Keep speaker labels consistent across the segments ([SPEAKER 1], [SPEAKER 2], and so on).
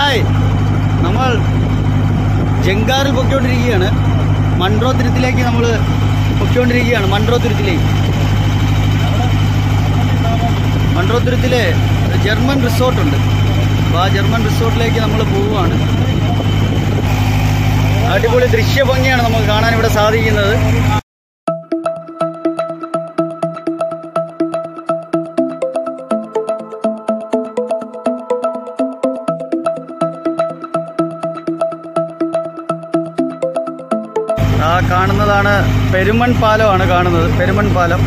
[SPEAKER 1] Hi നമ്മൾ ജങ്കാറിൽ പൊയ്ക്കൊണ്ടിരിക്കുകയാണ് മൺട്രോ തുരുത്തിലേക്ക് നമ്മൾ പൊയ്ക്കൊണ്ടിരിക്കുകയാണ് മൺട്രോ തുരുത്തിലേക്ക് മൺട്രോ തുരുത്തിലെ ജർമ്മൻ റിസോർട്ടുണ്ട് അപ്പോൾ ആ ജർമ്മൻ റിസോർട്ടിലേക്ക് നമ്മൾ പോവുകയാണ് അടിപൊളി ദൃശ്യഭംഗിയാണ് നമുക്ക് കാണാൻ ഇവിടെ സാധിക്കുന്നത് ആ കാണുന്നതാണ് പെരുമൺ പാലമാണ് കാണുന്നത് പെരുമൺ പാലം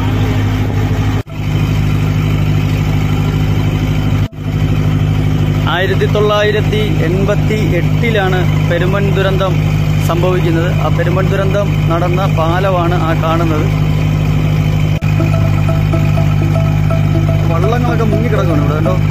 [SPEAKER 1] ആയിരത്തി തൊള്ളായിരത്തി എൺപത്തി എട്ടിലാണ് പെരുമൺ ദുരന്തം സംഭവിക്കുന്നത് ആ പെരുമൺ ദുരന്തം നടന്ന പാലമാണ് ആ കാണുന്നത് വള്ളങ്ങളൊക്കെ മുങ്ങിക്കിടക്കുന്നു ഇവിടെ കേട്ടോ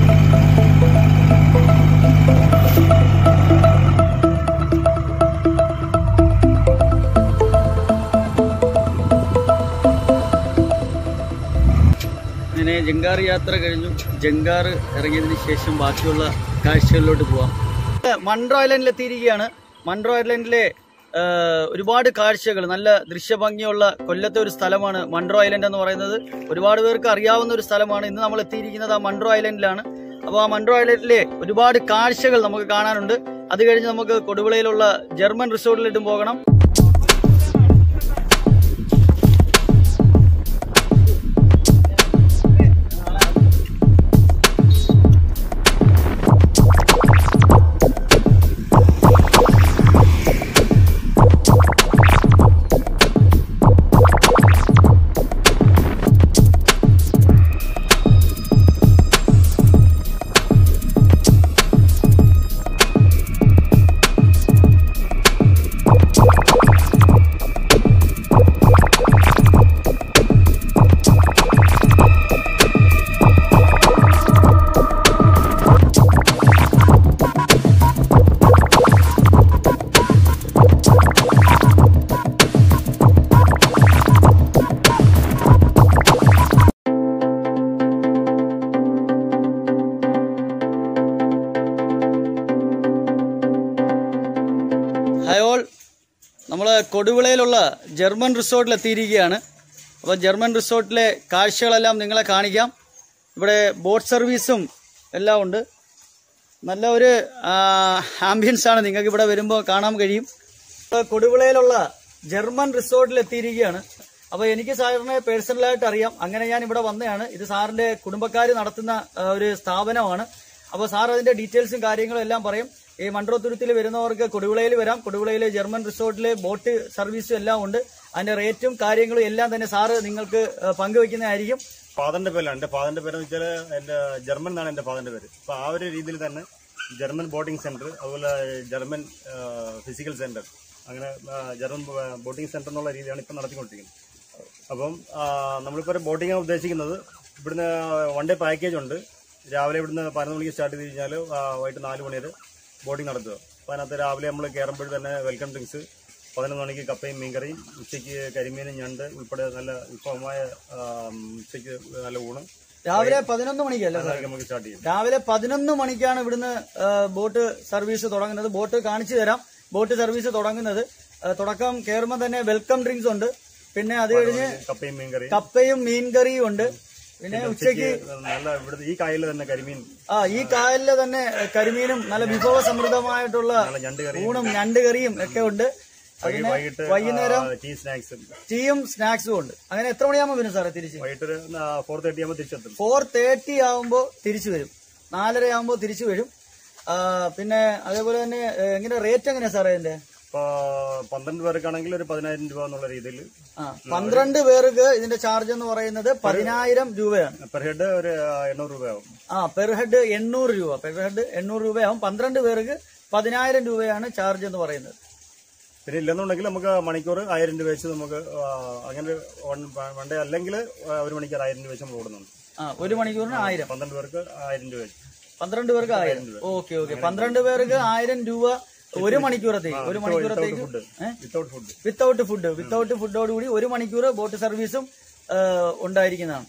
[SPEAKER 1] അങ്ങനെ ജങ്കാർ യാത്ര കഴിഞ്ഞു ജങ്കാർ ഇറങ്ങിയതിന് ശേഷം ബാക്കിയുള്ള കാഴ്ചകളിലോട്ട് പോവാം മൺട്രോ ഐലൻഡിൽ എത്തിയിരിക്കുകയാണ് മൺട്രോ ഐലൻഡിലെ ആ, ഒരുപാട് കാഴ്ചകൾ നല്ല ദൃശ്യഭംഗിയുള്ള കൊല്ലത്തെ ഒരു സ്ഥലമാണ് മൺട്രോ ഐലൻഡ് എന്ന് പറയുന്നത് ഒരുപാട് പേർക്ക് അറിയാവുന്ന ഒരു സ്ഥലമാണ് ഇന്ന് നമ്മൾ എത്തിയിരിക്കുന്നത് ആ മൺട്രോ ഐലൻഡിലാണ് അപ്പോൾ ആ മൺട്രോ ഐലൻഡിലെ ഒരുപാട് കാഴ്ചകൾ നമുക്ക് കാണാനുണ്ട് അത് കഴിഞ്ഞ് നമുക്ക് കൊടുവിളയിലുള്ള ജർമ്മൻ റിസോർട്ടിലിട്ടും പോകണം ഹായ് ഓൾ നമ്മൾ കൊടുവിളയിലുള്ള ജർമ്മൻ റിസോർട്ടിൽ എത്തിയിരിക്കുകയാണ് അപ്പോൾ ജർമ്മൻ റിസോർട്ടിലെ കാഴ്ചകളെല്ലാം നിങ്ങളെ കാണിക്കാം ഇവിടെ ബോട്ട് സർവീസും എല്ലാം ഉണ്ട് നല്ല ഒരു ആംബിയൻസ് ആണ് നിങ്ങൾക്ക് ഇവിടെ വരുമ്പോൾ കാണാൻ കഴിയും ഇപ്പോൾ കൊടുവിളയിലുള്ള ജർമ്മൻ റിസോർട്ടിൽ എത്തിയിരിക്കുകയാണ് അപ്പോൾ എനിക്ക് സാറിനെ പേഴ്സണലായിട്ട് അറിയാം അങ്ങനെ ഞാൻ ഇവിടെ വന്നതാണ് ഇത് സാറിന്റെ കുടുംബക്കാർ നടത്തുന്ന ആ, ഒരു സ്ഥാപനമാണ് അപ്പോൾ സാർ അതിന്റെ ഡീറ്റെയിൽസും കാര്യങ്ങളും എല്ലാം പറയും ഈ മൺട്രോത്തുരുത്തിൽ വരുന്നവർക്ക് കൊടുവിളയിൽ വരാം കൊടുവിളയിലെ ജർമ്മൻ റിസോർട്ടിലെ ബോട്ട് സർവീസും എല്ലാം ഉണ്ട് അതിന്റെ റേറ്റും കാര്യങ്ങളും എല്ലാം തന്നെ സാറ് നിങ്ങൾക്ക് ആ, പങ്കുവെക്കുന്നതായിരിക്കും
[SPEAKER 2] ഫാദറിന്റെ പേരാണ് എന്റെ ഫാദറിന്റെ പേരെന്ന് വെച്ചാൽ എന്റെ ജർമ്മൻ എന്നാണ് എന്റെ ഫാദറിന്റെ പേര് അപ്പൊ ആ ഒരു രീതിയിൽ തന്നെ ജർമ്മൻ ബോട്ടിംഗ് സെന്റർ അതുപോലെ ജർമ്മൻ ഫിസിക്കൽ സെന്റർ അങ്ങനെ ആ, ജർമ്മൻ ബോട്ടിംഗ് സെന്റർ എന്നുള്ള രീതിയാണ് ഇപ്പം നടത്തിക്കൊണ്ടിരിക്കുന്നത് അപ്പം ആ, നമ്മളിപ്പോൾ ഒരു ബോട്ടിംഗ് ഉദ്ദേശിക്കുന്നത് ഇവിടുന്ന് വൺ ഡേ പാക്കേജ് ഉണ്ട് രാവിലെ ഇവിടുന്ന് പതിനൊന്ന് മണിക്ക് സ്റ്റാർട്ട് ചെയ്ത് കഴിഞ്ഞാൽ വൈകിട്ട് നാല് മണി വരെ ബോട്ടിംഗ് നടത്തുക അപ്പോൾ അതിനകത്ത് രാവിലെ നമ്മൾ കയറുമ്പോൾ തന്നെ വെൽക്കം ഡ്രിങ്ക്സ് പതിനൊന്ന് മണിക്ക് കപ്പയും മീൻകറിയും ഉച്ചയ്ക്ക് കരിമീനും ഞണ്ട് ഉൾപ്പെടെ നല്ല വിഭവമായ ആ, ഉച്ചയ്ക്ക് നല്ല ഊണ്
[SPEAKER 1] രാവിലെ പതിനൊന്ന് മണിക്കല്ലേ സാർ
[SPEAKER 2] അതൊക്കെ നമുക്ക് സ്റ്റാർട്ട് ചെയ്യും
[SPEAKER 1] രാവിലെ പതിനൊന്ന് മണിക്കാണ് ഇവിടുന്ന് ആ, ബോട്ട് സർവീസ് തുടങ്ങുന്നത് ബോട്ട് കാണിച്ചു തരാം ബോട്ട് സർവീസ് തുടങ്ങുന്നത് ആ, തുടക്കം കയറുമ്പോൾ തന്നെ വെൽക്കം ഡ്രിങ്ക്സ് ഉണ്ട് പിന്നെ അത് കഴിഞ്ഞ്
[SPEAKER 2] കപ്പയും മീൻകറിയും
[SPEAKER 1] കപ്പയും മീൻകറിയും ഉണ്ട് പിന്നെ ഉച്ചയ്ക്ക്
[SPEAKER 2] നല്ല ഇവിടുത്തെ ഈ കായലിൽ തന്നെ കരിമീൻ
[SPEAKER 1] ആ ഈ കായലിലെ തന്നെ കരിമീനും നല്ല വിഭവ സമൃദ്ധമായിട്ടുള്ള
[SPEAKER 2] നല്ല ഞണ്ട് കറി
[SPEAKER 1] ഊണും ഞണ്ട് കറിയും ഒക്കെ ഉണ്ട് അതിന്
[SPEAKER 2] വൈകിട്ട്
[SPEAKER 1] വൈകുന്നേരം
[SPEAKER 2] ടീ സ്നാക്സും
[SPEAKER 1] ടീയും സ്നാക്സും ഉണ്ട് അങ്ങനെ എത്ര മണിയാകുമ്പോൾ വരും സാറേ തിരിച്ച്
[SPEAKER 2] വൈകിട്ട് ഒരു ഫോർ തേർട്ടി ആകുമ്പോൾ തിരിച്ചെത്തും
[SPEAKER 1] ഫോർ തേർട്ടി ആകുമ്പോൾ തിരിച്ചു വരും നാലര ആകുമ്പോൾ തിരിച്ചു വരും ആ, പിന്നെ അതേപോലെ തന്നെ ഏ, എങ്ങനെ റേറ്റ് എങ്ങനെയാ സാറേ ഇതിന്റെ
[SPEAKER 2] ഇപ്പൊ പന്ത്രണ്ട് പേർക്കാണെങ്കിൽ ഒരു പതിനായിരം രൂപ എന്നുള്ള രീതിയിൽ
[SPEAKER 1] ആ പന്ത്രണ്ട് പേർക്ക് ഇതിന്റെ ചാർജ് എന്ന് പറയുന്നത് പതിനായിരം രൂപയാണ്
[SPEAKER 2] പെർ ഹെഡ് ഒരു ആ, എണ്ണൂറ് രൂപയാവും
[SPEAKER 1] ആ പെർ ഹെഡ് എണ്ണൂറ് രൂപ പെർ ഹെഡ് എണ്ണൂറ് രൂപയാവും പന്ത്രണ്ട് പേർക്ക് പതിനായിരം രൂപയാണ് ചാർജ് എന്ന് പറയുന്നത്
[SPEAKER 2] പിന്നെ ഇല്ലെന്നുണ്ടെങ്കിൽ നമുക്ക് മണിക്കൂർ ആയിരം രൂപ വെച്ച് നമുക്ക് ആ, അങ്ങനെ വൺ ഡേ അല്ലെങ്കിൽ ഒരു മണിക്കൂർ ആയിരം രൂപ വെച്ച് നമ്മൾ ഓടുന്നുണ്ട്
[SPEAKER 1] ആ ഒരു മണിക്കൂറിന് ആയിരം
[SPEAKER 2] പന്ത്രണ്ട് പേർക്ക് ആയിരം രൂപ വെച്ച്
[SPEAKER 1] പന്ത്രണ്ട് പേർക്ക് ആയിരം ഓക്കെ ഓക്കെ പന്ത്രണ്ട് പേർക്ക് ആയിരം രൂപ ഒരു മണിക്കൂറത്തേക്ക് ഒരു മണിക്കൂറത്തേക്ക്
[SPEAKER 2] food
[SPEAKER 1] uh
[SPEAKER 2] without food
[SPEAKER 1] without food without ഫുഡോടുകൂടി ഒരു മണിക്കൂർ ബോട്ട് സർവീസും ആ, ഉണ്ടായിരിക്കുന്നതാണ്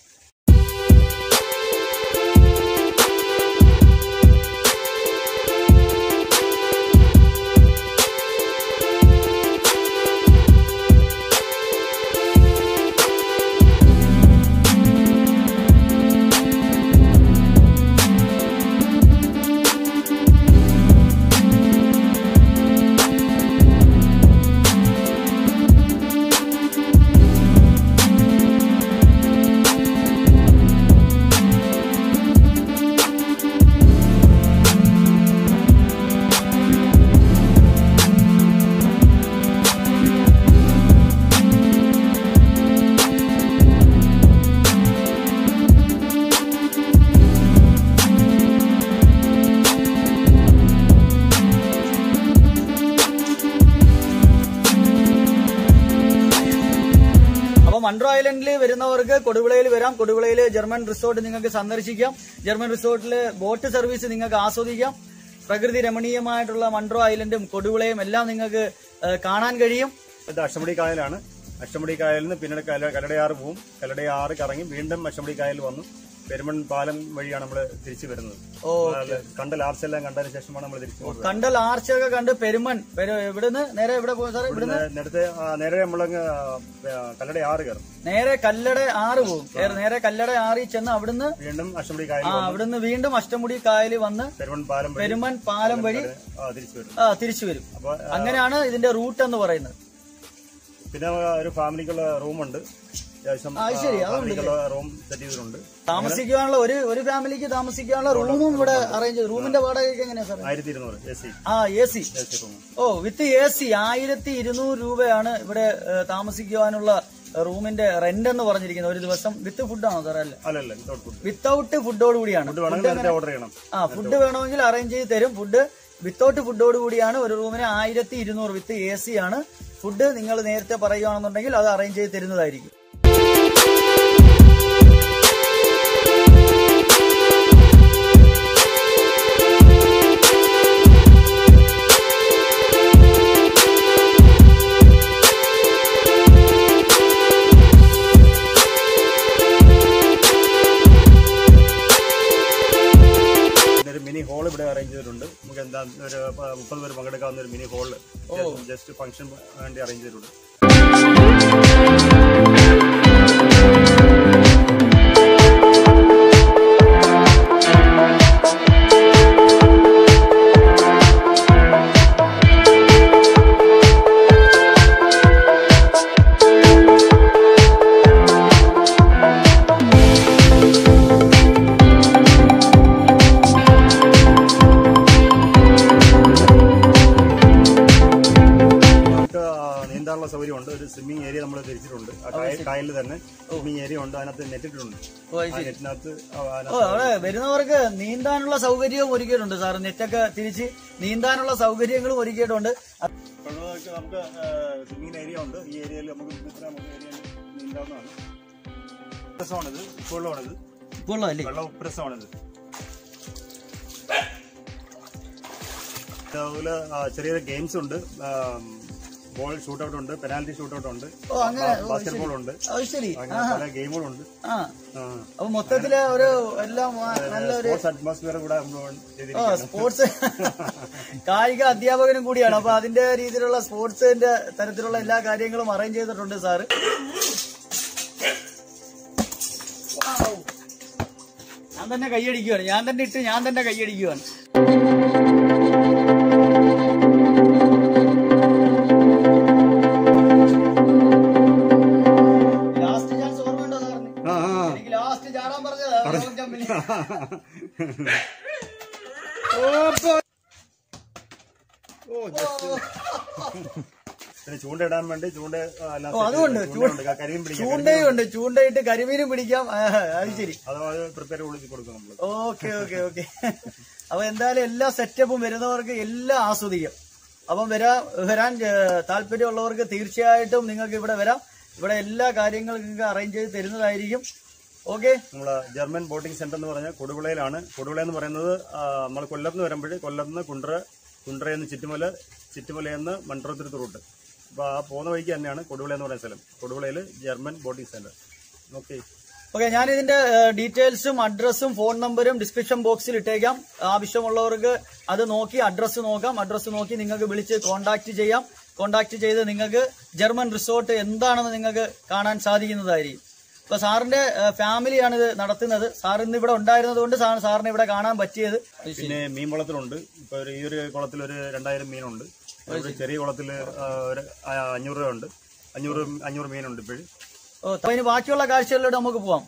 [SPEAKER 1] മൺട്രോ ഐലൻഡിൽ വരുന്നവർക്ക് കൊടുവിളയിൽ വരാം കൊടുവിളയിൽ ജർമ്മൻ റിസോർട്ട് നിങ്ങൾക്ക് സന്ദർശിക്കാം ജർമ്മൻ റിസോർട്ടിൽ ബോട്ട് സർവീസ് നിങ്ങൾക്ക് ആസ്വദിക്കാം പ്രകൃതി രമണീയമായിട്ടുള്ള മൺട്രോ ഐലൻഡും കൊടുവിളയും എല്ലാം നിങ്ങൾക്ക് ഏഹ്, കാണാൻ കഴിയും
[SPEAKER 2] ഇത് അഷ്ടമുടി കായലാണ് അഷ്ടമുടി കായലിൽ നിന്ന് പിന്നീട് കല കല്ലടയാറ് പോവും കല്ലടയാറ് കറങ്ങി വീണ്ടും അഷ്ടമുടി കായൽ വന്നു പെരുമൺ പാലം വഴിയാണ് നമ്മൾ തിരിച്ചു വരുന്നത്
[SPEAKER 1] ഓ
[SPEAKER 2] അത് കണ്ട ലാർജ് എല്ലാം കണ്ടതിന് ശേഷമാണ് നമ്മൾ തിരിച്ചു പോകുന്നത്
[SPEAKER 1] കണ്ടൽ ആർച്ചൊക്കെ കണ്ട് പെരുമൺ പെരു- ഇവിടുന്ന് നേരെ എവിടെ പോകും സാറേ ഇവിടുന്ന്
[SPEAKER 2] നേരത്തെ ആ, നേരെ നമ്മളങ്ങ് കല്ലടയാറ് കയറും
[SPEAKER 1] നേരെ കല്ലട ആറ് പോകും നേരെ- നേരെ കല്ലട ആറിൽ ചെന്ന് അവിടുന്ന്
[SPEAKER 2] വീണ്ടും അഷ്ടമുടി കായൽ
[SPEAKER 1] ആ അവിടുന്ന് വീണ്ടും അഷ്ടമുടി കായൽ വന്ന്
[SPEAKER 2] പെരുമൺ പാലം വഴി
[SPEAKER 1] പെരുമൺ പാലം വഴി
[SPEAKER 2] ആ, തിരിച്ചു വരും
[SPEAKER 1] ആ, തിരിച്ചു വരും
[SPEAKER 2] അപ്പൊ
[SPEAKER 1] അങ്ങനെയാണ് ഇതിന്റെ റൂട്ട് എന്ന് പറയുന്നത്
[SPEAKER 2] പിന്നെ ഒരു ഫാമിലിക്കുള്ള റൂമുണ്ട് അത്യാവശ്യം
[SPEAKER 1] ആ, അത് ശരി, അതുണ്ട്
[SPEAKER 2] ഫാമിലിക്കുള്ള റൂം സെറ്റ് ചെയ്തിട്ടുണ്ട്
[SPEAKER 1] താമസിക്കാനുള്ള ഒരു ഒരു ഫാമിലിക്ക് താമസിക്കാനുള്ള റൂമും ഇവിടെ അറേഞ്ച് ചെയ്തു റൂമിന്റെ വാടകയൊക്കെ എങ്ങനെയാ സാറേ
[SPEAKER 2] ആയിരത്തി ഇരുന്നൂറ് എ സി
[SPEAKER 1] ആ A C
[SPEAKER 2] A C room
[SPEAKER 1] ഓ വിത്ത് എ സി ആയിരത്തി ഇരുന്നൂറ് രൂപയാണ് ഇവിടെ ഏ, താമസിക്കുവാനുള്ള റൂമിന്റെ റെന്റ് എന്ന് പറഞ്ഞിരിക്കുന്നത് ഒരു ദിവസം വിത്ത് ഫുഡാണോ സാറേ അല്ല
[SPEAKER 2] അല്ലല്ല വിത്തൗട്ട് ഫുഡ്
[SPEAKER 1] വിത്തൗട്ട് ഫുഡോട് കൂടിയാണ്
[SPEAKER 2] ഫുഡ് വേണമെങ്കിൽ നേരത്തെ ഓർഡർ ചെയ്യണം
[SPEAKER 1] ആ ഫുഡ് വേണമെങ്കിൽ അറേഞ്ച് ചെയ്ത് തരും ഫുഡ് വിത്തൗട്ട് ഫുഡോട് കൂടിയാണ് ഒരു റൂമിന് ആയിരത്തി ഇരുന്നൂറ് വിത്ത് എ സി ആണ് ഫുഡ് നിങ്ങൾ നേരത്തെ പറയുകയാണെന്നുണ്ടെങ്കിൽ അത് അറേഞ്ച് ചെയ്ത് തരുന്നതായിരിക്കും
[SPEAKER 2] പിന്നെ ഒരു മിനി ഹോൾ ഇവിടെ അറേഞ്ച് ചെയ്തിട്ടുണ്ട് നമുക്ക് എന്താ ഒരു പ- മുപ്പത് പേര് പങ്കെടുക്കാവുന്ന ഒരു മിനി ഹോള് ജസ്റ്റ് ഫംഗ്ഷൻ വേണ്ടി അറേഞ്ച് ചെയ്തിട്ടുണ്ട് നമുക്ക് ആ, നീന്താനുള്ള സൗകര്യമുണ്ട് ഒരു സ്വിമ്മിംഗ് ഏരിയ നമ്മൾ തിരിച്ചിട്ടുണ്ട് ആ കായ- കായലിൽ തന്നെ സ്വിമ്മിംഗ് ഏരിയ ഉണ്ട് അതിനകത്ത് നെറ്റിട്ടുണ്ട്
[SPEAKER 1] ഓ, അത്
[SPEAKER 2] ആ
[SPEAKER 1] ശരി.
[SPEAKER 2] നെറ്റിനകത്ത് ആ,
[SPEAKER 1] ഓ
[SPEAKER 2] അതിനകത്ത്
[SPEAKER 1] അവിടെ വരുന്നവർക്ക് നീന്താനുള്ള സൗകര്യവും ഒരുക്കിയിട്ടുണ്ട് സാർ നെറ്റൊക്കെ തിരിച്ച് നീന്താനുള്ള സൗകര്യങ്ങളും ഒരുക്കിയിട്ടുണ്ട് അത്
[SPEAKER 2] വെള്ളമൊക്കെ നമുക്ക് സ്വിമ്മിംഗ് ഏരിയ ഉണ്ട് ഈ ഏരിയയിൽ നമുക്ക് ഇത്ര നമുക്ക് ഏരിയയിൽ നീന്താവുന്നതാണ് ഉപ്രസമാണിത് ഉപ്പുവെള്ളമാണിത്
[SPEAKER 1] ഇപ്പോൾ അല്ലേ
[SPEAKER 2] വെള്ളം ഉപ്രസമാണിത് അതുപോലെ ആ, ചെറിയ ചെറിയ ഗെയിംസ് ഉണ്ട് ബോൾ ഷൂട്ട് ഔട്ട് ഉണ്ട് പെനാൽറ്റി ഷൂട്ട് ഔട്ട് ഉണ്ട്
[SPEAKER 1] ഓ അങ്ങനെ ഓ,
[SPEAKER 2] ബാസ്കറ്റ് ബോൾ ഉണ്ട്
[SPEAKER 1] അത് ശരി
[SPEAKER 2] അങ്ങനെ പല ഗെയിമുകളുണ്ട്
[SPEAKER 1] ആ അപ്പൊ മൊത്തത്തില് ഒരു എല്ലാം ആ, നല്ലൊരു
[SPEAKER 2] സ്പോർട്സ് അറ്റ്മോസ്ഫിയർ ഇവിടെ നമ്മൾ
[SPEAKER 1] ആ,
[SPEAKER 2] ചെയ്തിരിക്കുകയാണ്
[SPEAKER 1] സ്പോർട്സ് കായിക അധ്യാപകനും കൂടിയാണ് അപ്പൊ അതിന്റെ രീതിയിലുള്ള സ്പോർട്സിന്റെ തരത്തിലുള്ള എല്ലാ കാര്യങ്ങളും അറേഞ്ച് ചെയ്തിട്ടുണ്ട് സാറ് വൗ. ഞാൻ തന്നെ കൈയടിക്കുവാണ് ഞാൻ തന്നെ ഇട്ട് ഞാൻ തന്നെ കൈയടിക്കുവാണ് ലാസ്റ്റ് ചാൻസ് ഓർമ്മയുണ്ടോ സാറിന്
[SPEAKER 2] ആ, ആ.
[SPEAKER 1] എനിക്ക് ലാസ്റ്റ് ചാടാൻ പറഞ്ഞതാ ലോങ് ജമ്പിന്.
[SPEAKER 2] പിന്നെ ചൂണ്ടയിടാൻ വേണ്ടി ചൂണ്ട ആ, എല്ലാം
[SPEAKER 1] ഓ,
[SPEAKER 2] set
[SPEAKER 1] അതുകൊണ്ട്
[SPEAKER 2] ചെയ്തിട്ടുണ്ട്. ചൂണ്ടയുണ്ട് കരിമീൻ പിടിക്കാം
[SPEAKER 1] ചൂണ്ടയുണ്ട് ചൂണ്ടയിട്ട് കരിമീനും പിടിക്കാം ആ, അത് ശരി
[SPEAKER 2] അത് അത് പ്രിപ്പയർ കൊടുത്ത് കൊടുക്കും നമ്മൾ
[SPEAKER 1] ഓക്കെ ഓക്കെ ഓക്കെ അപ്പൊ എന്തായാലും എല്ലാ സെറ്റപ്പും വരുന്നവർക്ക് എല്ലാം ആസ്വദിക്കാം അപ്പം വരാ വരാൻ ഏഹ്, താല്പര്യമുള്ളവർക്ക് തീർച്ചയായിട്ടും നിങ്ങൾക്ക് ഇവിടെ വരാം ഇവിടെ എല്ലാ കാര്യങ്ങളും നിങ്ങൾക്ക് അറേഞ്ച് ചെയ്ത് തരുന്നതായിരിക്കും ഓക്കെ
[SPEAKER 2] നമ്മളെ ജർമ്മൻ ബോട്ടിംഗ് സെന്റർ എന്ന് പറഞ്ഞാൽ കൊടുവിളയിലാണ് കൊടുവിള എന്ന് പറയുന്നത് ആ, നമ്മൾ കൊല്ലത്ത് നിന്ന് വരുമ്പോൾ കൊല്ലത്ത് നിന്ന് കുണ്ട്ര കുണ്ട്രയിൽ നിന്ന് ചുറ്റുമല ചുറ്റുമലയിൽ നിന്ന് മൺട്രോത്തുരുത്ത് റൂട്ട് അപ്പോൾ ആ പോകുന്ന വഴിക്ക് തന്നെയാണ് കൊടുവിള എന്ന് പറയുന്ന സ്ഥലം കൊടുവിളയിൽ German boating centre okay
[SPEAKER 1] okay ഞാൻ ഇതിന്റെ ഡീറ്റെയിൽസും അഡ്രസ്സും ഫോൺ നമ്പറും ഡിസ്ക്രിപ്ഷൻ ബോക്സിൽ ഇട്ടേക്കാം ആവശ്യമുള്ളവർക്ക് അത് നോക്കി അഡ്രസ്സ് നോക്കാം അഡ്രസ്സ് നോക്കി നിങ്ങൾക്ക് വിളിച്ച് കോൺടാക്ട് ചെയ്യാം കോൺടാക്ട് ചെയ്ത് നിങ്ങൾക്ക് ജർമ്മൻ റിസോർട്ട് എന്താണെന്ന് നിങ്ങൾക്ക് കാണാൻ സാധിക്കുന്നതായിരിക്കും അപ്പൊ സാറിന്റെ ഫാമിലിയാണ് ഇത് നടത്തുന്നത് സാർ ഇന്ന് ഇവിടെ ഉണ്ടായിരുന്നത് കൊണ്ട് സാർ സാറിനെ ഇവിടെ കാണാൻ പറ്റിയത്
[SPEAKER 2] പിന്നെ മീൻ കുളത്തിലുണ്ട് ഇപ്പോൾ ഒരു ഈ ഒരു കുളത്തിൽ ഒരു രണ്ടായിരം മീനുണ്ട് ഒരു ചെറിയ കുളത്തിൽ ഒരു ആ, അഞ്ഞൂറ് രൂപ ഉണ്ട് അഞ്ഞൂറ് അഞ്ഞൂറ് മീനുണ്ട് ഇപ്പോഴും
[SPEAKER 1] ഓ അപ്പൊ ഇനി ബാക്കിയുള്ള കാഴ്ചകളിലൂടെ നമുക്ക് പോവാം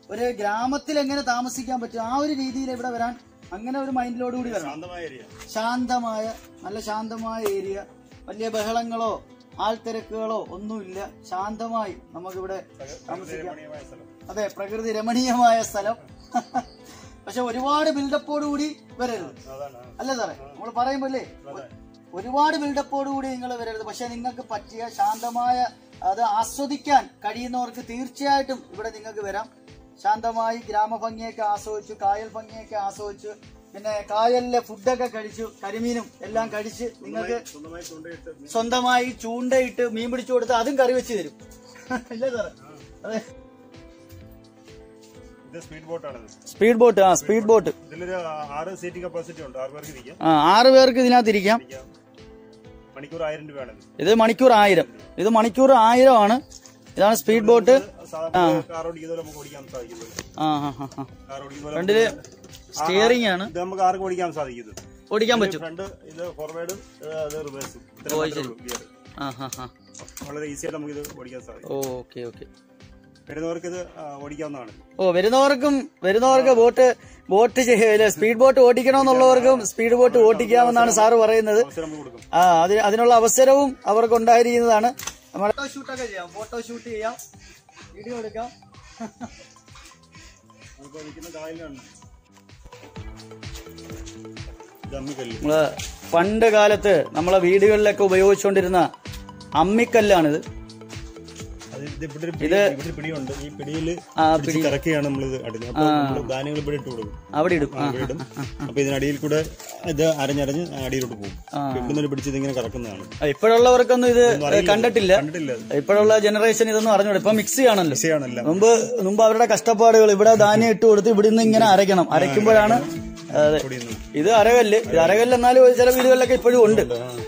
[SPEAKER 1] ഒരു ഗ്രാമത്തിൽ എങ്ങനെ താമസിക്കാൻ പറ്റും ആ ഒരു രീതിയിൽ ഇവിടെ വരാൻ അങ്ങനെ ഒരു മൈൻഡിലോട് കൂടി വരണം
[SPEAKER 2] ശാന്തമായ ഏരിയ
[SPEAKER 1] ശാന്തമായ നല്ല ശാന്തമായ ഏരിയ വലിയ ബഹളങ്ങളോ ആൾത്തിരക്കുകളോ ഒന്നുമില്ല ശാന്തമായി നമുക്കിവിടെ താമസിക്കാം
[SPEAKER 2] രമണീയമായ സ്ഥലം
[SPEAKER 1] അതെ പ്രകൃതി രമണീയമായ സ്ഥലം പക്ഷെ ഒരുപാട് ബിൽഡപ്പോട് കൂടി വരരുത്
[SPEAKER 2] അതാണ് ആ.
[SPEAKER 1] അല്ലേ സാറേ നമ്മൾ പറയുമ്പോല്ലേ ഒരുപാട് ബിൽഡപ്പോട് കൂടി നിങ്ങൾ വരരുത് പക്ഷെ നിങ്ങൾക്ക് പറ്റിയ ശാന്തമായ അത് ആസ്വദിക്കാൻ കഴിയുന്നവർക്ക് തീർച്ചയായിട്ടും ഇവിടെ നിങ്ങൾക്ക് വരാം ശാന്തമായി ഗ്രാമഭംഗിയൊക്കെ ആസ്വദിച്ചു കായൽ ഭംഗിയൊക്കെ ആസ്വദിച്ചു പിന്നെ കായലിലെ ഫുഡൊക്കെ കഴിച്ചു കരിമീനും എല്ലാം കഴിച്ച് നിങ്ങൾക്ക്
[SPEAKER 2] സ്വന്തമായി കൊണ്ടുപോയിട്ട്
[SPEAKER 1] സ്വന്തമായി ചൂണ്ടയിട്ട് മീൻ പിടിച്ചു കൊടുത്ത് അതും കറി വെച്ച് തരും ഇല്ലേ സാറേ അതെ
[SPEAKER 2] ഇത് സ്പീഡ് ബോട്ടാണിത്
[SPEAKER 1] സ്പീഡ് ബോട്ട് ആ സ്പീഡ് ബോട്ട്
[SPEAKER 2] ഇതിലൊരു ആറ് സീറ്റ് കപ്പാസിറ്റി ഉണ്ട് ആറ് പേർക്ക് ഇരിക്കാം
[SPEAKER 1] ആ ആറ് പേർക്ക് ഇതിനകത്ത് ഇരിക്കാം
[SPEAKER 2] ഇരിക്കാം. മണിക്കൂർ ആയിരം രൂപയാണ് ഇത്
[SPEAKER 1] ഇത് മണിക്കൂർ ആയിരം ഇത് മണിക്കൂർ ആയിരം ആണ് ഇതാണ് സ്പീഡ് ബോട്ട്
[SPEAKER 2] സാധാരണ കാർ ഓടിക്കുന്ന പോലെ നമുക്ക് ഓടിക്കാൻ സാധിക്കുന്നത്
[SPEAKER 1] ആ ഹാ ഹാ ഹാ
[SPEAKER 2] കാർ ഓടിക്കുന്ന പോലെ
[SPEAKER 1] ഫ്രണ്ടില് സ്റ്റിയറിംഗ് ആണ്
[SPEAKER 2] ഇത് നമുക്ക് ആർക്ക് ഓടിക്കാൻ സാധിക്കുന്നത്
[SPEAKER 1] ഓടിക്കാൻ പറ്റും
[SPEAKER 2] ഫ്രണ്ട് ഇത് ഫോർവേഡ് അത് റിവേഴ്സും ഇത്രയും മാത്രമേ ഉള്ളൂ ഗിയർ
[SPEAKER 1] ആ ഹാ ഹാ
[SPEAKER 2] വളരെ ഈസി ആയിട്ട് നമുക്ക് ഇത് ഓടിക്കാൻ സാധിക്കും
[SPEAKER 1] ഓക്കെ ഓക്കെ
[SPEAKER 2] വരുന്നവർക്ക് ഇത് ആ, ഓടിക്കാവുന്നതാണ്
[SPEAKER 1] ഓ വരുന്നവർക്കും വരുന്നവർക്ക് ബോട്ട് ബോട്ട് സ്പീഡ് ബോട്ട് ഓടിക്കണമെന്നുള്ളവർക്കും സ്പീഡ് ബോട്ട് ഓടിക്കാമെന്നാണ് സാറ് പറയുന്നത്
[SPEAKER 2] അവസരം നമുക്ക് കൊടുക്കും
[SPEAKER 1] ആ അതിന് അതിനുള്ള അവസരവും അവർക്ക് ഉണ്ടായിരിക്കുന്നതാണ് ഫോട്ടോ ഷൂട്ടൊക്കെ ചെയ്യാം ഫോട്ടോ ഷൂട്ട് ചെയ്യാം വീഡിയോ എടുക്കാം
[SPEAKER 2] നമുക്ക് നിൽക്കുന്ന കായലിലാണ് ജമ്മിക്കല്ല്
[SPEAKER 1] നമ്മള് പണ്ട് കാലത്ത് നമ്മളെ വീടുകളിലൊക്കെ ഉപയോഗിച്ചുകൊണ്ടിരുന്ന അമ്മിക്കല്ലാണിത്
[SPEAKER 2] അത് ഇത് ഇവിടെ ഒരു പിടി- ഇവിടെ ഒരു പിടിയുണ്ട് ഈ പിടിയിൽ
[SPEAKER 1] ആ
[SPEAKER 2] പിടിച്ച് കറക്കിയാണ് നമ്മൾ ഇത് അടുന്നത് അപ്പൊ നമ്മൾ ധാന്യങ്ങൾ ഇവിടെ ഇട്ട് കൊടുക്കും
[SPEAKER 1] അവിടെ ഇടും ആ
[SPEAKER 2] ഇവിടെ ഇടും അപ്പൊ ഇതിനടിയിൽ കൂടെ ഇത് അരഞ്ഞരഞ്ഞ് അടിയിലോട്ട് പോകും ഇവിടുന്ന് ഒരു പിടിച്ച് ഇതിങ്ങനെ കറക്കുന്നതാണ്
[SPEAKER 1] ആ, ഇപ്പോഴുള്ളവർക്കൊന്നും ഇത് കണ്ടിട്ടില്ല
[SPEAKER 2] കണ്ടിട്ടില്ല അത്
[SPEAKER 1] ഇപ്പോഴുള്ള ജനറേഷൻ ഇതൊന്നും അറിഞ്ഞൂടെ ഇപ്പൊ മിക്സി ആണല്ലോ
[SPEAKER 2] ഈസിയാണല്ല
[SPEAKER 1] മുമ്പ് മുമ്പ് അവരുടെ കഷ്ടപ്പാടുകൾ ഇവിടെ ധാന്യം ഇട്ട് കൊടുത്ത് ഇവിടുന്ന് ഇങ്ങനെ അരയ്ക്കണം അരയ്ക്കുമ്പോഴാണ് അതെ
[SPEAKER 2] പൊടിയുന്നു
[SPEAKER 1] ഇത് അരകല്ല് ഇത് അരകല്ല് എന്നാലും ചില വീടുകളിലൊക്കെ ഇപ്പോഴും ഉണ്ട്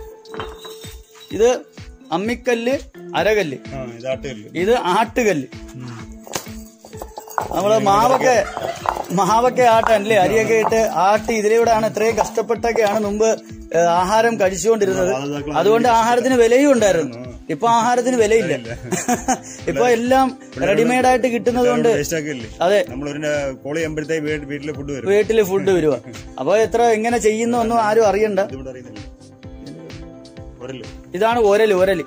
[SPEAKER 1] ഇത് അമ്മിക്കല്ല് അരകല്ല്
[SPEAKER 2] ആ ഇതാട്ടുകല്ല്
[SPEAKER 1] ഇത് ആട്ടുകല്ല് നമ്മള് മാവൊക്കെ മാവൊക്കെ ആട്ടാൻ അല്ലേ അരിയൊക്കെ ഇട്ട് ആട്ടി ഇതിലൂടെയാണ് ഇത്രയും കഷ്ടപ്പെട്ടൊക്കെയാണ് മുമ്പ് ഏ, ആഹാരം കഴിച്ചുകൊണ്ടിരുന്നത് അതുകൊണ്ട് ആഹാരത്തിന് വിലയും ഉണ്ടായിരുന്നു ഇപ്പൊ ആഹാരത്തിന് വിലയില്ല ഇപ്പൊ എല്ലാം റെഡിമെയ്ഡ് ആയിട്ട് കിട്ടുന്നത് കൊണ്ട്
[SPEAKER 2] വേസ്റ്റ് ആക്കില്ലേ
[SPEAKER 1] അതെ
[SPEAKER 2] നമ്മൾ ഒരു കോളി ചെയ്യുമ്പോഴത്തേക്ക് വീട്ടിലെ ഫുഡ് വരും
[SPEAKER 1] വീട്ടില് ഫുഡ് വരുക അപ്പൊ എത്ര എങ്ങനെ ചെയ്യുന്നൊന്നും ആരും അറിയണ്ട
[SPEAKER 2] ഇതിവിടെ അറിയുന്നില്ല ഒരല്
[SPEAKER 1] ഇതാണ് ഒരല് ഒരല്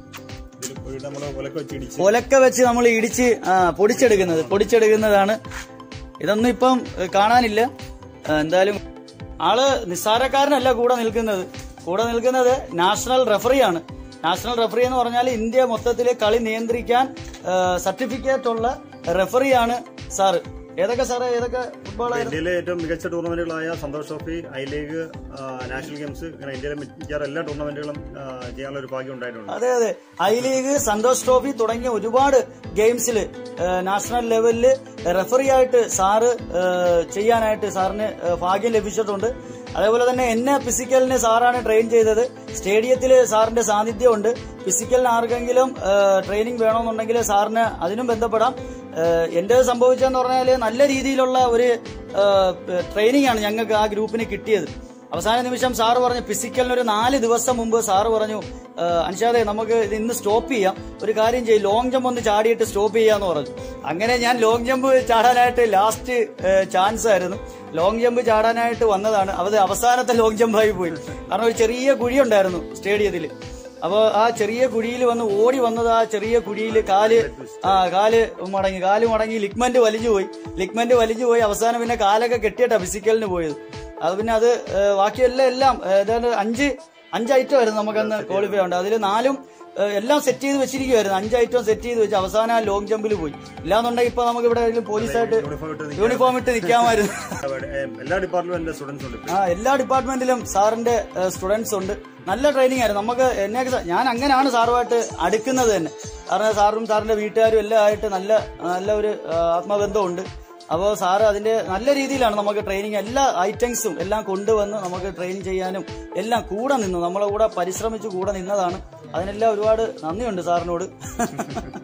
[SPEAKER 2] ഇതിൽ പോയിട്ട് നമ്മള് ഒലക്ക വെച്ച് ഇടിച്ച്
[SPEAKER 1] ഒലക്ക വെച്ച് നമ്മൾ ഇടിച്ച് ആ, പൊടിച്ചെടുക്കുന്നത് പൊടിച്ചെടുക്കുന്നതാണ് ഇതൊന്നും ഇപ്പം ഏ, കാണാനില്ല ആ, എന്തായാലും ആള് നിസ്സാരക്കാരനല്ല കൂടെ നിൽക്കുന്നത് കൂടെ നിൽക്കുന്നത് നാഷണൽ റഫറിയാണ് നാഷണൽ റഫറി എന്ന് പറഞ്ഞാൽ ഇന്ത്യ മൊത്തത്തിൽ കളി നിയന്ത്രിക്കാൻ സർട്ടിഫിക്കറ്റ് ഉള്ള റഫറിയാണ് സാറ് ഏതൊക്കെ സാറ് ഏതൊക്കെ ഫുട്ബോൾ
[SPEAKER 2] ഇന്ത്യയിലെ ഏറ്റവും മികച്ച ടൂർണമെന്റുകളായ സന്തോഷ് ട്രോഫി ഐ ലീഗ് ആ, നാഷണൽ ഗെയിംസ് ഇങ്ങനെ ഇന്ത്യയിലെ മിക്കവാറും എല്ലാ ടൂർണമെന്റുകളും ആ, ചെയ്യാനുള്ള ഒരു ഭാഗ്യം ഉണ്ടായിട്ടുണ്ട്
[SPEAKER 1] അതെ അതെ ഐ ലീഗ് സന്തോഷ് ട്രോഫി തുടങ്ങിയ ഒരുപാട് ഗെയിംസിൽ നാഷണൽ ലെവലിൽ റെഫറി ആയിട്ട് സാറ് ഏഹ്, ചെയ്യാനായിട്ട് സാറിന് ഏഹ്, ഭാഗ്യം ലഭിച്ചിട്ടുണ്ട് അതേപോലെ തന്നെ എന്നെ ഫിസിക്കലിന് സാറാണ് ട്രെയിൻ ചെയ്തത് സ്റ്റേഡിയത്തിൽ സാറിന്റെ സാന്നിധ്യമുണ്ട് ഫിസിക്കലിന് ആർക്കെങ്കിലും ട്രെയിനിങ് വേണമെന്നുണ്ടെങ്കിൽ സാറിന് അതിനും ബന്ധപ്പെടാം ഏഹ്, എന്റെ സംഭവിച്ചതെന്ന് പറഞ്ഞാൽ നല്ല രീതിയിലുള്ള ഒരു ട്രെയിനിങ് ആണ് ഞങ്ങൾക്ക് ആ ഗ്രൂപ്പിന് കിട്ടിയത് അവസാന നിമിഷം സാറ് പറഞ്ഞു ഫിസിക്കലിന് ഒരു നാല് ദിവസം മുമ്പ് സാറ് പറഞ്ഞു "ഏഹ്, അൻഷാദെ നമുക്ക് ഇത് ഇന്ന് സ്റ്റോപ്പ് ചെയ്യാം ഒരു കാര്യം ചെയ്യും ലോങ് ജമ്പ് ഒന്ന് ചാടിയിട്ട് സ്റ്റോപ്പ് ചെയ്യാന്ന് പറഞ്ഞു അങ്ങനെ ഞാൻ ലോങ് ജമ്പ് ചാടാനായിട്ട് ലാസ്റ്റ് ചാൻസ് ആയിരുന്നു ലോങ് ജമ്പ് ചാടാനായിട്ട് വന്നതാണ് അത് അവസാനത്തെ ലോങ് ജമ്പായി പോയി കാരണം ഒരു ചെറിയ കുഴി ഉണ്ടായിരുന്നു സ്റ്റേഡിയത്തിൽ അപ്പോൾ ആ ചെറിയ കുഴിയിൽ വന്ന് ഓടി വന്നത് ആ ചെറിയ കുഴിയിൽ കാല് ആ കാല് മടങ്ങി കാല് മടങ്ങി ലിഗ്മെന്റ് വലിഞ്ഞു പോയി ലിഗ്മെന്റ് വലിഞ്ഞു പോയി അവസാനം പിന്നെ കാലൊക്കെ കെട്ടിയിട്ടാ ഫിസിക്കലിന് പോയത് അത് പിന്നെ അത് ഏഹ്, ബാക്കിയെല്ലാം എല്ലാം ഏഹ്, ഏതാണ്ട് അഞ്ച് അഞ്ച് ഐറ്റം ആയിരുന്നു നമുക്കന്ന് ക്വാളിഫൈ ഉണ്ട് അതിൽ നാലും ഏഹ്, എല്ലാം സെറ്റ് ചെയ്ത് വെച്ചിരിക്കുവായിരുന്നു അഞ്ച് ഐറ്റം സെറ്റ് ചെയ്ത് വെച്ച് അവസാനം ആ ലോങ് ജമ്പിൽ പോയി ഇല്ലാന്നുണ്ടെങ്കിൽ ഇപ്പൊ നമുക്ക് ഇവിടെ ഏതെങ്കിലും പോലീസായിട്ട്
[SPEAKER 2] യൂണിഫോം ഇട്ട് നിൽക്കാൻ
[SPEAKER 1] യൂണിഫോം ഇട്ട് നിൽക്കാമായിരുന്നു
[SPEAKER 2] എല്ലാ ഡിപ്പാർട്ട്മെന്റിലെ സ്റ്റുഡൻസ് ഉണ്ട്
[SPEAKER 1] ആ എല്ലാ ഡിപ്പാർട്ട്മെന്റിലും സാറിന്റെ സ്റ്റുഡൻസ് ഉണ്ട് നല്ല ട്രെയിനിങ് ആയിരുന്നു നമുക്ക് എന്നെയൊക്കെ സ- ഞാൻ അങ്ങനെയാണ് സാറുമായിട്ട് അടുക്കുന്നത് തന്നെ കാരണം സാറും സാറിന്റെ വീട്ടുകാരും എല്ലാം ആയിട്ട് നല്ല നല്ല ഒരു ആ, ആത്മബന്ധമുണ്ട് അപ്പോൾ സാറ് അതിന്റെ നല്ല രീതിയിലാണ് നമുക്ക് ട്രെയിനിങ് എല്ലാ ഐറ്റംസും എല്ലാം കൊണ്ടുവന്ന് നമുക്ക് ട്രെയിൻ ചെയ്യാനും എല്ലാം കൂടെ നിന്നു നമ്മളെ കൂടെ പരിശ്രമിച്ച് കൂടെ നിന്നതാണ് അതിനെല്ലാം ഒരുപാട് നന്ദിയുണ്ട് സാറിനോട് നമ്മൾ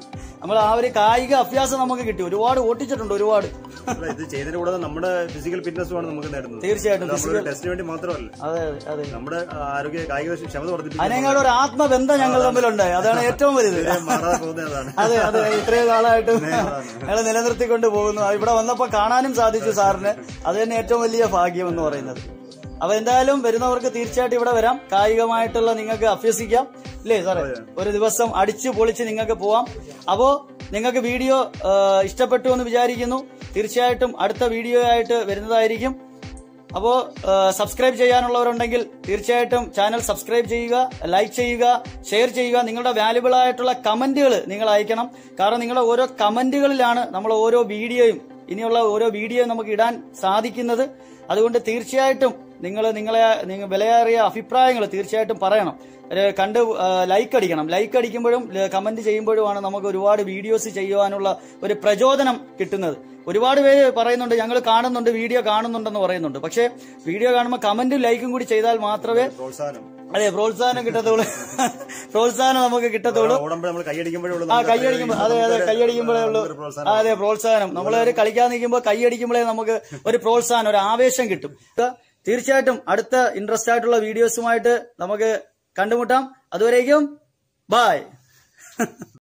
[SPEAKER 1] നമ്മൾ ആ ഒരു കായിക അഭ്യാസം നമുക്ക് കിട്ടി ഒരുപാട് ഓട്ടിച്ചിട്ടുണ്ട് ഒരുപാട്
[SPEAKER 2] അല്ല, ഇത് ചെയ്തതിന്റെ കൂടെ നമ്മുടെ ഫിസിക്കൽ ഫിറ്റ്നസ്സുമാണ് നമുക്ക് നേടുന്നത്
[SPEAKER 1] തീർച്ചയായിട്ടും
[SPEAKER 2] നമ്മൾ ടെസ്റ്റിന് വേണ്ടി മാത്രമല്ല
[SPEAKER 1] അതെ അതെ അതെ
[SPEAKER 2] നമ്മുടെ ആരോഗ്യ കായിക ക്ഷമത വർദ്ധിപ്പിക്കാൻ
[SPEAKER 1] അതിനേക്കാൾ ഒരു ആത്മബന്ധം ഞങ്ങൾ തമ്മിലുണ്ട് അതാണ് ഏറ്റവും വലുത്
[SPEAKER 2] മാറാതെ പോകുന്നതാണ്
[SPEAKER 1] അതെ അതെ ഇത്രയും കാലമായിട്ട് ഞങ്ങൾ നിലനിർത്തിക്കൊണ്ട് പോകുന്നു ഇവിടെ വന്നപ്പോ കാണാനും സാധിച്ചു സാറിന് അത് തന്നെ ഏറ്റവും വലിയ ഭാഗ്യം എന്ന് പറയുന്നത് അപ്പൊ എന്തായാലും വരുന്നവർക്ക് തീർച്ചയായിട്ടും ഇവിടെ വരാം കായികമായിട്ടുള്ള നിങ്ങൾക്ക് അഭ്യസിക്കാം ഇല്ലേ സാറേ ഒരു ദിവസം അടിച്ചു പൊളിച്ച് നിങ്ങൾക്ക് പോവാം അപ്പോ നിങ്ങൾക്ക് വീഡിയോ ആ, ഇഷ്ടപ്പെട്ടു എന്ന് വിചാരിക്കുന്നു തീർച്ചയായിട്ടും അടുത്ത വീഡിയോ ആയിട്ട് വരുന്നതായിരിക്കും അപ്പോ സബ്സ്ക്രൈബ് ചെയ്യാനുള്ളവരുണ്ടെങ്കിൽ തീർച്ചയായിട്ടും ചാനൽ സബ്സ്ക്രൈബ് ചെയ്യുക ലൈക്ക് ചെയ്യുക ഷെയർ ചെയ്യുക നിങ്ങളുടെ വാല്യുബിൾ ആയിട്ടുള്ള കമന്റുകൾ നിങ്ങൾ അയക്കണം കാരണം നിങ്ങളുടെ ഓരോ കമന്റുകളിലാണ് നമ്മൾ ഓരോ വീഡിയോയും ഇനിയുള്ള ഓരോ വീഡിയോയും നമുക്ക് ഇടാൻ സാധിക്കുന്നത് അതുകൊണ്ട് തീർച്ചയായിട്ടും നിങ്ങൾ നിങ്ങളെ നിങ്ങൾ വിലയേറിയ അഭിപ്രായങ്ങൾ തീർച്ചയായിട്ടും പറയണം ഒരു കണ്ട് ലൈക്ക് അടിക്കണം ലൈക്ക് അടിക്കുമ്പോഴും കമന്റ് ചെയ്യുമ്പോഴുമാണ് നമുക്ക് ഒരുപാട് വീഡിയോസ് ചെയ്യുവാനുള്ള ഒരു പ്രചോദനം കിട്ടുന്നത് ഒരുപാട് പേര് പറയുന്നുണ്ട് ഞങ്ങൾ കാണുന്നുണ്ട് വീഡിയോ കാണുന്നുണ്ടെന്ന് പറയുന്നുണ്ട് പക്ഷേ വീഡിയോ കാണുമ്പോൾ കമന്റും ലൈക്കും കൂടി ചെയ്താൽ മാത്രമേ
[SPEAKER 2] പ്രോത്സാഹനം
[SPEAKER 1] അതെ പ്രോത്സാഹനം കിട്ടത്തുള്ളൂ പ്രോത്സാഹനം നമുക്ക് കിട്ടത്തുള്ളൂ
[SPEAKER 2] ഓടുമ്പോൾ നമ്മൾ കൈയടിക്കുമ്പോഴേ ഉള്ളൂ
[SPEAKER 1] ആ
[SPEAKER 2] നമുക്ക്
[SPEAKER 1] കൈയടിക്കുമ്പോൾ അതെ അതെ കൈയടിക്കുമ്പോഴേ ഉള്ളൂ
[SPEAKER 2] നമുക്കൊരു പ്രോത്സാഹനം.
[SPEAKER 1] ആ, അതെ പ്രോത്സാഹനം നമ്മൾ ഒരു കളിക്കാൻ നിൽക്കുമ്പോൾ കൈയടിക്കുമ്പോഴേ നമുക്ക് ഒരു പ്രോത്സാഹനം ഒരു ആവേശം കിട്ടും തീർച്ചയായിട്ടും അടുത്ത ഇൻട്രസ്റ്റ് ആയിട്ടുള്ള വീഡിയോസുമായിട്ട് നമുക്ക് കണ്ടുമുട്ടാം അതുവരേക്കും ബായ്